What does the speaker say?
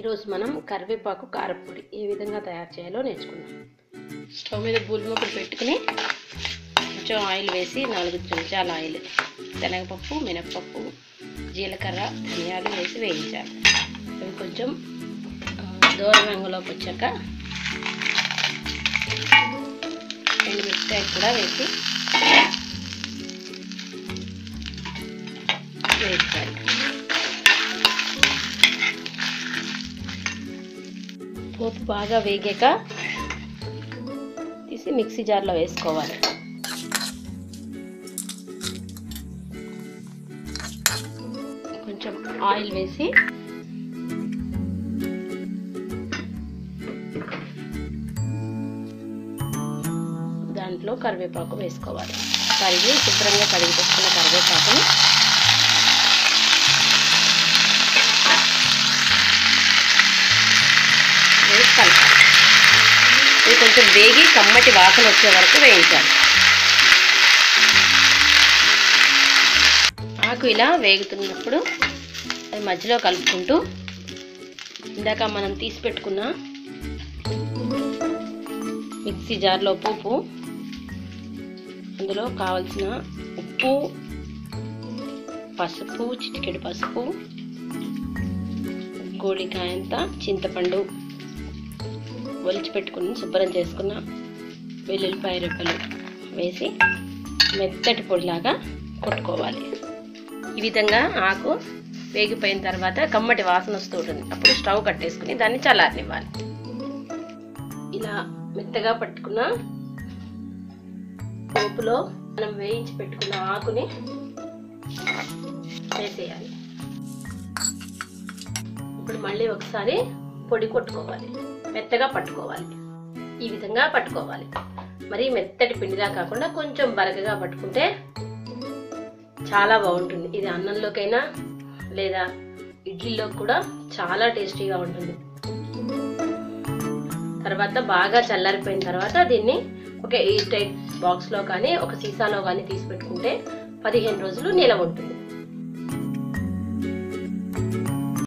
ఈరోజు మనం కరివేపాకు కారపొడి ఏ విధంగా తయారు చేయాలో నేర్చుకుందాం స్టవ్ మీద బూలిమొక్కలు పెట్టుకుని కొంచెం ఆయిల్ వేసి నాలుగు చెంచాల ఆయిల్ శనగపప్పు మినప్పప్పు జీలకర్ర ధనియాలు వేసి వేయించాలి అవి కొంచెం ఆ, దూర రంగులోకి వచ్చాక రెండు మిరపకాయలు కూడా వేసి వేయించాలి పోపు బాగా వేగాక తీసి మిక్సీ జార్లో వేసుకోవాలి కొంచెం ఆయిల్ వేసి దాంట్లో కరివేపాకు వేసుకోవాలి కరిగి శుభ్రంగా కడిగి పెట్టుకున్న కరివేపాకుని వేసి కలపాలి ఇది కొంచెం వేగి కమ్మటి వాసన వచ్చే వరకు వేయించాలి ఆకు ఇలా వేగుతున్నప్పుడు అది మధ్యలో కలుపుకుంటూ ఇందాక మనం తీసి పెట్టుకున్న మిక్సీ జార్లో పోపు అందులో కావలసిన ఉప్పు పసుపు చిటికెడు పసుపు గోళికాయంత చింతపండు ఒలిచి పెట్టుకుని శుభ్రం చేసుకున్న వెల్లుల్లిపాయ రెప్పలు వేసి మెత్తటి పొడిలాగా కొట్టుకోవాలి ఈ విధంగా ఆకు వేగిపోయిన తర్వాత కమ్మటి వాసన వస్తూ ఉంటుంది అప్పుడు స్టవ్ కట్టేసుకుని దాన్ని చల్లారనివ్వాలి ఇలా మెత్తగా పట్టుకున్న పోపులో మనం వేయించి పెట్టుకున్న ఆకుని వేసేయాలి ఇప్పుడు మళ్ళీ ఒకసారి పొడి కొట్టుకోవాలి మెత్తగా పట్టుకోవాలి ఈ విధంగా పట్టుకోవాలి మరి మెత్తటి పిండిలా కాకుండా కొంచెం బరకగా పట్టుకుంటే చాలా బాగుంటుంది ఇది అన్నంలోకైనా లేదా ఇడ్లీలో కూడా చాలా టేస్టీగా ఉంటుంది తర్వాత బాగా చల్లారిపోయిన తర్వాత దీన్ని ఒక ఎయిర్ టైట్ బాక్స్లో కానీ ఒక సీసాలో కానీ తీసి పెట్టుకుంటే పదిహేను రోజులు నిలవ ఉంటుంది